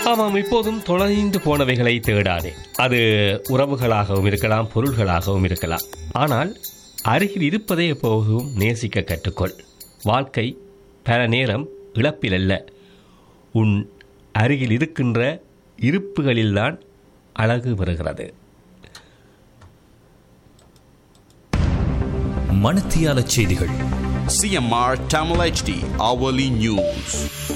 ஆமாம் இப்போதும் தொலைந்து போனவைகளை தேடாதே அது உறவுகளாகவும் இருக்கலாம் பொருள்களாகவும் இருக்கலாம் ஆனால் அருகில் இருப்பதை எப்போதும் நேசிக்க கற்றுக்கொள் வாழ்க்கை பல நேரம் இழப்பில் அல்ல உன் அருகில் இருக்கின்ற இருப்புகளில்தான் அழகு வருகிறது மணத்தியால செய்திகள் CMR Tamil HD hourly news.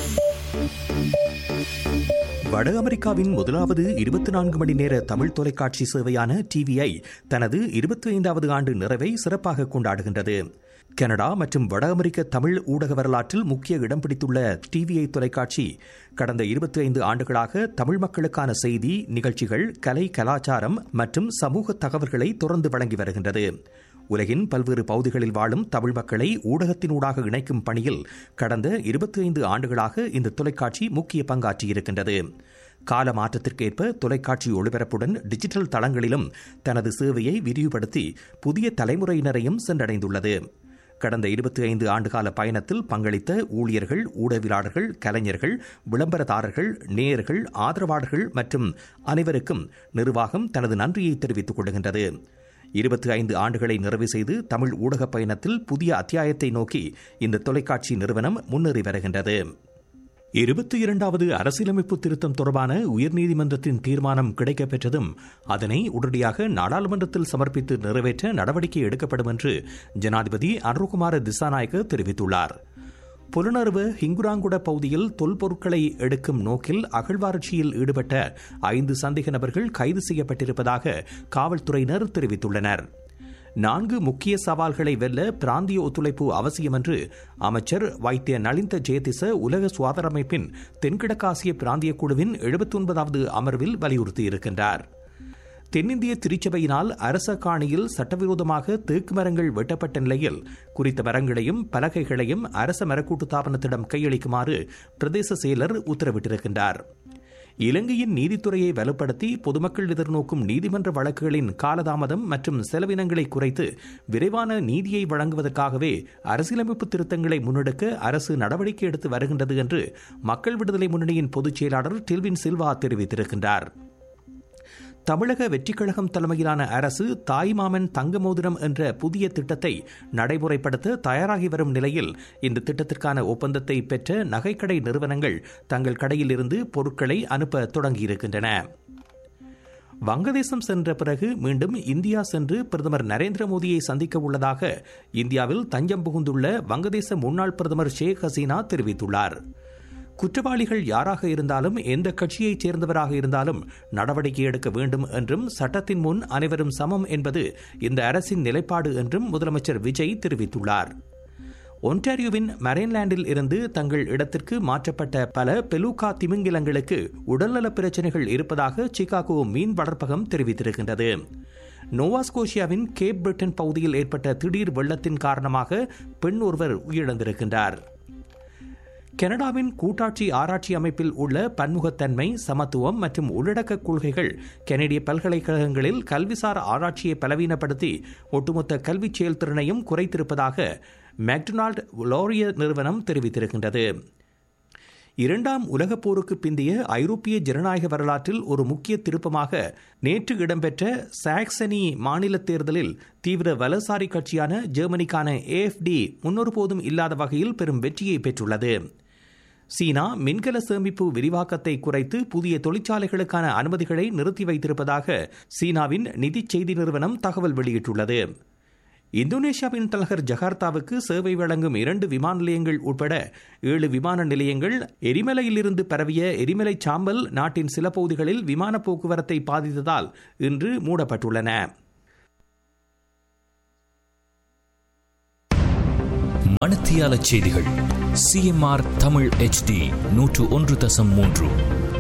வட அமெரிக்காவின் முதலாவது இருபத்தி நான்கு மணி நேர தமிழ் தொலைக்காட்சி சேவையான டிவிஐ தனது இருபத்தி ஐந்தாவது ஆண்டு நிறைவை சிறப்பாக கொண்டாடுகின்றது கனடா மற்றும் வட அமெரிக்க தமிழ் ஊடக வரலாற்றில் முக்கிய இடம் பிடித்துள்ள டிவிஐ தொலைக்காட்சி கடந்த இருபத்தி ஐந்து ஆண்டுகளாக தமிழ் மக்களுக்கான செய்தி நிகழ்ச்சிகள் கலை கலாச்சாரம் மற்றும் சமூக தகவல்களை தொடர்ந்து வழங்கி வருகின்றது உலகின் பல்வேறு பகுதிகளில் வாழும் தமிழ் மக்களை ஊடகத்தினூடாக இணைக்கும் பணியில் கடந்த இருபத்தி ஐந்து ஆண்டுகளாக இந்த தொலைக்காட்சி முக்கிய பங்காற்றியிருக்கின்றது கால மாற்றத்திற்கேற்ப தொலைக்காட்சி ஒளிபரப்புடன் டிஜிட்டல் தளங்களிலும் தனது சேவையை விரிவுபடுத்தி புதிய தலைமுறையினரையும் சென்றடைந்துள்ளது கடந்த இருபத்தி ஐந்து ஆண்டுகால பயணத்தில் பங்களித்த ஊழியர்கள் ஊடகவியலாளர்கள் கலைஞர்கள் விளம்பரதாரர்கள் நேயர்கள் ஆதரவாளர்கள் மற்றும் அனைவருக்கும் நிர்வாகம் தனது நன்றியை தெரிவித்துக் கொள்கின்றது இருபத்தி ஐந்து ஆண்டுகளை நிறைவு செய்து தமிழ் ஊடகப் பயணத்தில் புதிய அத்தியாயத்தை நோக்கி இந்த தொலைக்காட்சி நிறுவனம் முன்னேறி வருகின்றது இருபத்தி இரண்டாவது அரசியலமைப்பு திருத்தம் தொடர்பான உயர்நீதிமன்றத்தின் தீர்மானம் கிடைக்கப்பெற்றதும் அதனை உடனடியாக நாடாளுமன்றத்தில் சமர்ப்பித்து நிறைவேற்ற நடவடிக்கை எடுக்கப்படும் என்று ஜனாதிபதி அருண்குமார திசாநாயக்க தெரிவித்துள்ளார் புலனறுவு ஹிங்குராங்குட பகுதியில் தொல்பொருட்களை எடுக்கும் நோக்கில் அகழ்வாராய்ச்சியில் ஈடுபட்ட ஐந்து சந்தேக நபர்கள் கைது செய்யப்பட்டிருப்பதாக காவல்துறையினர் தெரிவித்துள்ளனர் நான்கு முக்கிய சவால்களை வெல்ல பிராந்திய ஒத்துழைப்பு அவசியம் என்று அமைச்சர் வைத்திய நலிந்த ஜெயதிச உலக சுகாதார அமைப்பின் தென்கிழக்காசிய பிராந்திய குழுவின் எழுபத்தி ஒன்பதாவது அமர்வில் வலியுறுத்தியிருக்கின்றார் தென்னிந்திய திருச்சபையினால் அரச காணியில் சட்டவிரோதமாக தேக்கு மரங்கள் வெட்டப்பட்ட நிலையில் குறித்த மரங்களையும் பலகைகளையும் அரச மரக்கூட்டு தாபனத்திடம் கையளிக்குமாறு பிரதேச செயலர் உத்தரவிட்டிருக்கின்றார் இலங்கையின் நீதித்துறையை வலுப்படுத்தி பொதுமக்கள் எதிர்நோக்கும் நீதிமன்ற வழக்குகளின் காலதாமதம் மற்றும் செலவினங்களை குறைத்து விரைவான நீதியை வழங்குவதற்காகவே அரசியலமைப்பு திருத்தங்களை முன்னெடுக்க அரசு நடவடிக்கை எடுத்து வருகின்றது என்று மக்கள் விடுதலை முன்னணியின் பொதுச் செயலாளர் டில்வின் சில்வா தெரிவித்திருக்கின்றார் தமிழக வெற்றிக் கழகம் தலைமையிலான அரசு தாய்மாமன் தங்க மோதிரம் என்ற புதிய திட்டத்தை நடைமுறைப்படுத்த தயாராகி வரும் நிலையில் இந்த திட்டத்திற்கான ஒப்பந்தத்தை பெற்ற நகைக்கடை நிறுவனங்கள் தங்கள் கடையில் இருந்து பொருட்களை அனுப்ப தொடங்கியிருக்கின்றன வங்கதேசம் சென்ற பிறகு மீண்டும் இந்தியா சென்று பிரதமர் நரேந்திர மோடியை சந்திக்க உள்ளதாக இந்தியாவில் தஞ்சம் புகுந்துள்ள வங்கதேச முன்னாள் பிரதமர் ஷேக் ஹசீனா தெரிவித்துள்ளார் குற்றவாளிகள் யாராக இருந்தாலும் எந்த கட்சியைச் சேர்ந்தவராக இருந்தாலும் நடவடிக்கை எடுக்க வேண்டும் என்றும் சட்டத்தின் முன் அனைவரும் சமம் என்பது இந்த அரசின் நிலைப்பாடு என்றும் முதலமைச்சர் விஜய் தெரிவித்துள்ளார் ஒன்டாரியோவின் மரைன்லாண்டில் இருந்து தங்கள் இடத்திற்கு மாற்றப்பட்ட பல பெலூகா திமிங்கிலங்களுக்கு உடல்நலப் பிரச்சினைகள் இருப்பதாக சிகாகோ மீன் வளர்ப்பகம் தெரிவித்திருக்கின்றது நோவாஸ்கோஷியாவின் கேப் பிரிட்டன் பகுதியில் ஏற்பட்ட திடீர் வெள்ளத்தின் காரணமாக பெண் ஒருவர் உயிரிழந்திருக்கின்றார் கனடாவின் கூட்டாட்சி ஆராய்ச்சி அமைப்பில் உள்ள பன்முகத்தன்மை சமத்துவம் மற்றும் உள்ளடக்க கொள்கைகள் கனடிய பல்கலைக்கழகங்களில் கல்விசார் ஆராய்ச்சியை பலவீனப்படுத்தி ஒட்டுமொத்த கல்வி செயல்திறனையும் குறைத்திருப்பதாக மெக்டொனால்ட் லோரிய நிறுவனம் தெரிவித்திருக்கின்றது இரண்டாம் உலகப் போருக்கு பிந்தைய ஐரோப்பிய ஜனநாயக வரலாற்றில் ஒரு முக்கிய திருப்பமாக நேற்று இடம்பெற்ற சாக்சனி மாநில தேர்தலில் தீவிர வலசாரி கட்சியான ஜெர்மனிக்கான ஏஎஃப்டி முன்னொருபோதும் இல்லாத வகையில் பெரும் வெற்றியை பெற்றுள்ளது சீனா மின்கல சேமிப்பு விரிவாக்கத்தை குறைத்து புதிய தொழிற்சாலைகளுக்கான அனுமதிகளை நிறுத்தி வைத்திருப்பதாக சீனாவின் நிதி செய்தி நிறுவனம் தகவல் வெளியிட்டுள்ளது இந்தோனேஷியாவின் தலைநகர் ஜகார்த்தாவுக்கு சேவை வழங்கும் இரண்டு விமான நிலையங்கள் உட்பட ஏழு விமான நிலையங்கள் எரிமலையிலிருந்து பரவிய எரிமலை சாம்பல் நாட்டின் சில பகுதிகளில் விமான போக்குவரத்தை பாதித்ததால் இன்று மூடப்பட்டுள்ளன மணத்தியால செய்திகள் சிஎம்ஆர் தமிழ் HD நூற்று ஒன்று தசம் மூன்று